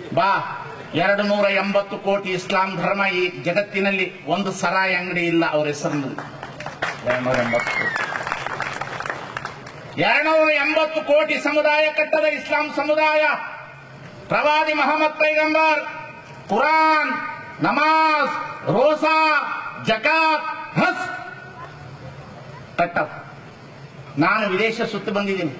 ಬಾ ಎರಡು ನೂರ ಎಂಬತ್ತು ಕೋಟಿ ಇಸ್ಲಾಂ ಧರ್ಮ ಈ ಜಗತ್ತಿನಲ್ಲಿ ಒಂದು ಸರಾಯಿ ಅಂಗಡಿ ಇಲ್ಲ ಅವ್ರ ಹೆಸರಿನಲ್ಲಿ ಎರಡು ನೂರ ಎಂಬತ್ತು ಕೋಟಿ. ಎರಡ್ನೂರ ಎಂಬತ್ತು ಕೋಟಿ ಸಮುದಾಯ ಕಟ್ಟದ ಇಸ್ಲಾಂ ಸಮುದಾಯ ಪ್ರವಾದಿ ಮೊಹಮ್ಮದ್ ಪೈಗಂಬರ್ ಕುರಾನ್ ನಮಾಜ್ ರೋಸಾ ಜಕಾತ್ ಹಸ್ ಕಟ್ಟವ ನಾನು ವಿದೇಶ ಸುತ್ತು ಬಂದಿದ್ದೀನಿ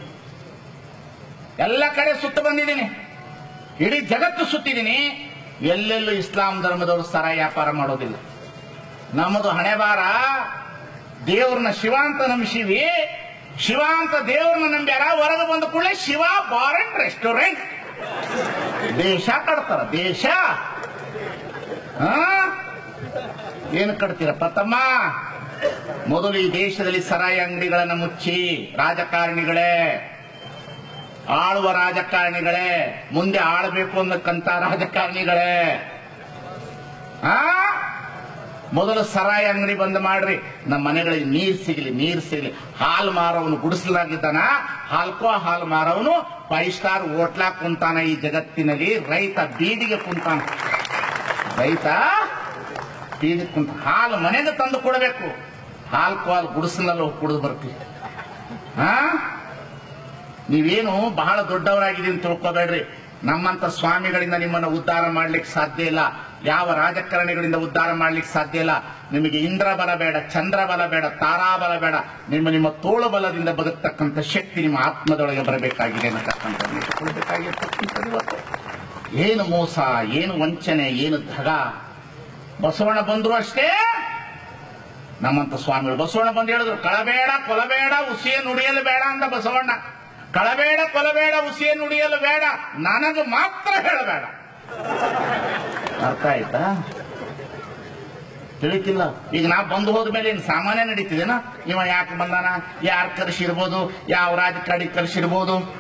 ಎಲ್ಲ ಕಡೆ ಸುತ್ತು ಬಂದಿದ್ದೀನಿ ಇಡೀ ಜಗತ್ತು ಸುತ್ತಿದ್ದೀನಿ ಎಲ್ಲೆಲ್ಲೂ ಇಸ್ಲಾಂ ಧರ್ಮದವರು ಸರ ವ್ಯಾಪಾರ ಮಾಡೋದಿಲ್ಲ ನಮ್ಮದು ಹಣೆ ಬಾರ ದೇವ್ರನ್ನ ಶಿವ ಅಂತ ನಂಬಿಸಿವಿ ಶಿವ ಅಂತ ದೇವ್ರನ್ನ ನಂಬ್ಯಾರ ಹೊರಗೆ ಬಂದ ಕೂಡಲೇ ಶಿವ ಬಾರ್ ಅಂಡ್ ರೆಸ್ಟೋರೆಂಟ್ ದೇಶ ಕಟ್ತಾರ ದೇಶ ಆ? ಏನು ಕಟ್ತೀರಪ್ಪ ತಮ್ಮ ಮೊದಲು ಈ ದೇಶದಲ್ಲಿ ಸರಾಯಿ ಅಂಗಡಿಗಳನ್ನ ಮುಚ್ಚಿ ರಾಜಕಾರಣಿಗಳೇ ಆಳುವ ರಾಜಕಾರಣಿಗಳೇ ಮುಂದೆ ಆಳಬೇಕು ಅನ್ನಕ್ಕಂತ ರಾಜಕಾರಣಿಗಳೇ ಆ ಮೊದಲು ಸರಾಯಿ ಅಂಗಡಿ ಬಂದ್ ಮಾಡ್ರಿ ನಮ್ಮ ಮನೆಗಳಿಗೆ ನೀರ್ ಸಿಗಲಿ ನೀರ್ ಸಿಗಲಿ ಹಾಲು ಮಾರವನು ಗುಡಿಸಲಾಗಿದ್ದಾನ ಹಾಲ್ಕೋ ಹಾಲು ಮಾರವನು ಫೈವ್ ಸ್ಟಾರ್ ಹೋಟ್ಲಾ ಕುಂತಾನ ಈ ಜಗತ್ತಿನಲ್ಲಿ ರೈತ ಬೀದಿಗೆ ಕುಂತಾನ ರೈತ ಬೀದಿಗೆ ಕುಂತ ಹಾಲು ಮನೆಗೆ ತಂದು ಕೊಡಬೇಕು ಹಾಲ್ಕೋ ಹಾಲು ಗುಡಿಸಲಲ್ಲಿ ಹೋಗಿ ಕುಡಿದು ಬರ್ತೀವಿ ಹಾ ನೀವೇನು ಬಹಳ ದೊಡ್ಡವರಾಗಿದೆ ಅಂತ ತಿಳ್ಕೊಬೇಡ್ರಿ ನಮ್ಮಂತ ಸ್ವಾಮಿಗಳಿಂದ ನಿಮ್ಮನ್ನ ಉದ್ಧಾರ ಮಾಡ್ಲಿಕ್ಕೆ ಸಾಧ್ಯ ಇಲ್ಲ ಯಾವ ರಾಜಕಾರಣಿಗಳಿಂದ ಉದ್ಧಾರ ಮಾಡ್ಲಿಕ್ಕೆ ಸಾಧ್ಯ ಇಲ್ಲ ನಿಮಗೆ ಇಂದ್ರ ಬಲ ಬೇಡ ಚಂದ್ರ ಬಲ ಬೇಡ ತಾರಾ ಬಲ ಬೇಡ ನಿಮ್ಮ ನಿಮ್ಮ ತೋಳು ಬಲದಿಂದ ಬದುಕ್ತಕ್ಕಂಥ ಶಕ್ತಿ ನಿಮ್ಮ ಆತ್ಮದೊಳಗೆ ಬರಬೇಕಾಗಿದೆ ಅನ್ನತಕ್ಕಂಥದ್ದು ನೀವು ತಿಳ್ಕೊಬೇಕಾಗಿರ್ತಕ್ಕಂಥದ್ದು ಇವತ್ತು. ಏನು ಮೋಸ ಏನು ವಂಚನೆ ಏನು ದಗ ಬಸವಣ್ಣ ಬಂದ್ರು ಅಷ್ಟೇ ನಮ್ಮಂತ ಸ್ವಾಮಿಗಳು ಬಸವಣ್ಣ ಬಂದು ಹೇಳಿದ್ರು ಕಳಬೇಡ ಕೊಲಬೇಡ ಉಸಿಯ ನುಡಿಯಲು ಬೇಡ ಅಂದ ಬಸವಣ್ಣ ಕಳಬೇಡ ಕೊಲಬೇಡ ಉಸಿಯ ನುಡಿಯಲು ಬೇಡ ನನಗೆ ಮಾತ್ರ ಹೇಳಬೇಡ ಅರ್ಥ ಆಯ್ತಾ ತಿಳಿತಿಲ್ಲ ಈಗ ನಾ ಬಂದು ಹೋದ್ಮೇಲೆ ಏನು ಸಾಮಾನ್ಯ ನಡೀತಿದೇನ ಇವ ಯಾಕೆ ಬಂದಾನ ಯಾರು ಕರೆಸಿರ್ಬೋದು ಯಾವ ರಾಜಕಾರಣಿ ಕರೆಸಿರ್ಬೋದು